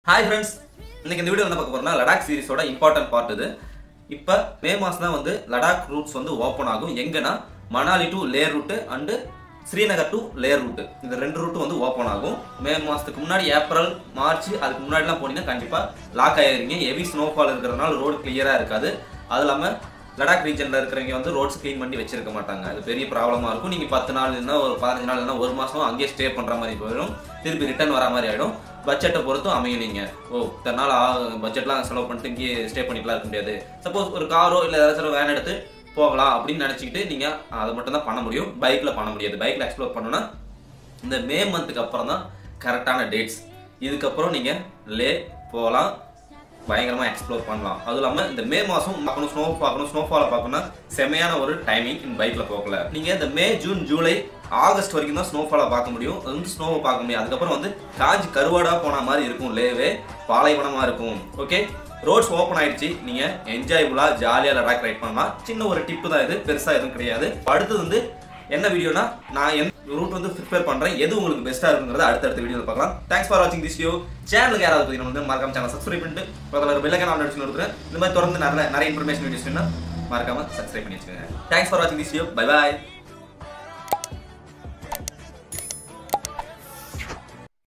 hi friends இன்னைக்கு இந்த video என்ன பார்க்க போறோம்னா லடாக் சீரிஸோட இம்பார்ட்டன்ட் பார்ட் இது இப்போ மே மாதம் தான் வந்து லடாக் ரூட்ஸ் வந்து ஓப்பன் ஆகும் எங்கன்னா Manali to Leh route and Srinagar to Leh route இந்த ரெண்டு ரூட்டு வந்து ஓப்பன் ஆகும் மே மாதத்துக்கு முன்னாடி ஏப்ரல் மார்ச் அதுக்கு முன்னாடிலாம் போனீங்கன்னா கண்டிப்பாக லாக் ஆயிருங்க ஹெவி ஸ்னோஃபால் இருக்கிறதுனால ரோடு கிளியராக இருக்காது அது இல்லாமல் லடாக் ரீஜனில் இருக்கிறவங்க வந்து ரோட்ஸ் க்ளீன் பண்ணி வச்சிருக்க மாட்டாங்க அது பெரிய ப்ராப்ளமாக இருக்கும் நீங்கள் பத்து நாள் இல்லைன்னா ஒரு பதினஞ்சு நாள் இல்லைன்னா ஒரு மாதம் அங்கேயே ஸ்டே பண்ணுற மாதிரி போயிடும் திருப்பி ரிட்டர்ன் வர மாதிரி ஆகிடும் பட்ஜெட்டை பொறுத்தும் அமையும் நீங்கள் ஓ இத்தனை நாள் பட்ஜெட்லாம் செலவு பண்ணிட்டு இங்கேயே ஸ்டே பண்ணிக்கலாம் இருக்க முடியாது சப்போஸ் ஒரு காரோ இல்லை ஏதாச்சும் வேன் எடுத்து போகலாம் அப்படின்னு நினச்சிக்கிட்டு நீங்கள் அதை மட்டும் தான் பண்ண முடியும் பைக்கில் பண்ண முடியாது பைக்கில் எக்ஸ்ப்ளோர் பண்ணணும்னா இந்த மே மந்த்துக்கு அப்புறம் தான் கரெக்டான டேட்ஸ் இதுக்கப்புறம் நீங்கள் லே போகலாம் பயங்கரமா எக்ஸ்ப்ளோர் பண்ணலாம் அதுவும் இல்லாம இந்த மே மாசம் பார்க்கணும் ஸ்னோ பார்க்கணும் ஸ்னோஃபாலை பார்க்கணும் செமையான ஒரு டைமிங் இந்த பைக்ல போகல நீங்க இந்த மே ஜூன் ஜூலை ஆகஸ்ட் வரைக்கும் தான் ஸ்னோஃபாலை பார்க்க முடியும் அது வந்து ஸ்னோவை பார்க்க முடியும் அதுக்கப்புறம் வந்து காஞ்சி கருவாடா போன மாதிரி இருக்கும் லேவே பாலைவனமா இருக்கும் ஓகே ரோட்ஸ் ஓப்பன் ஆயிடுச்சு நீங்க என்ஜாயபுல்லா ஜாலியா லடாக் ரைட் பண்ணலாம் சின்ன ஒரு டிப்பு தான் இது பெருசா எதுவும் கிடையாது அடுத்தது வந்து என்ன வீடியோனா நான் எந்த ரூட் வந்து ப்ரிப்பேர் பண்றேன் எது உங்களுக்கு பெஸ்ட்டாக இருக்குங்கிறத அடுத்தடுத்த வீடியோவில் பார்க்கலாம் தேங்க்ஸ் ஃபார் வாட்சிங் திஸ் வீடியோ சேனலுக்கு யாராவது பார்த்தீங்கன்னா வந்து மறக்காம சேனல் சப்ஸ்கிரைப் பண்ணிட்டு பக்கத்தில் ஒரு பெல்லைக்கான ஆன் அடிச்சு கொடுக்குறேன் இந்த மாதிரி தொடர்ந்து நிறைய நிறைய இன்ஃபர்மேஷன் வீடியோஸ் வேணும்னா மறக்காம சப்ஸ்கிரைப் பண்ணி வச்சுக்கோங்க தேங்க்ஸ் ஃபார் வாட்சிங் திஸ் வீடியோ பை பாய்